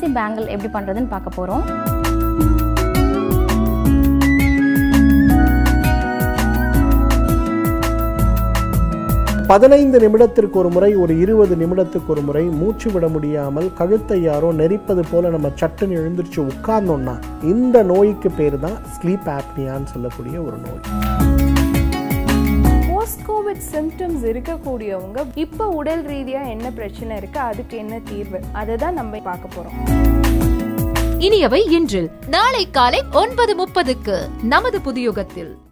emergency bangle எப்படி பண்ணுறதுன்னு பார்க்க போகிறோம் பதினைந்து நிமிடத்திற்கு ஒரு முறை ஒரு இருபது நிமிடத்துக்கு ஒரு முறை மூச்சு விட முடியாமல் கழுத்தை யாரோ நெரிப்பது போல நம்ம சட்டுன்னு எழுந்திருச்சு உட்கார்ந்தோம்னா இந்த நோய்க்கு பேர் தான் ஸ்லீப் ஆப்னியான்னு சொல்லக்கூடிய ஒரு நோய் போஸ்ட் கோவிட் சிம்டம்ஸ் இருக்கக்கூடியவங்க இப்போ உடல் ரீதியாக என்ன பிரச்சனை இருக்கு அதுக்கு என்ன தீர்வு அதை தான் நம்ம பார்க்க போகிறோம் இனியவை இன்றில் நாளை காலை ஒன்பது முப்பதுக்கு நமது புதியுகத்தில்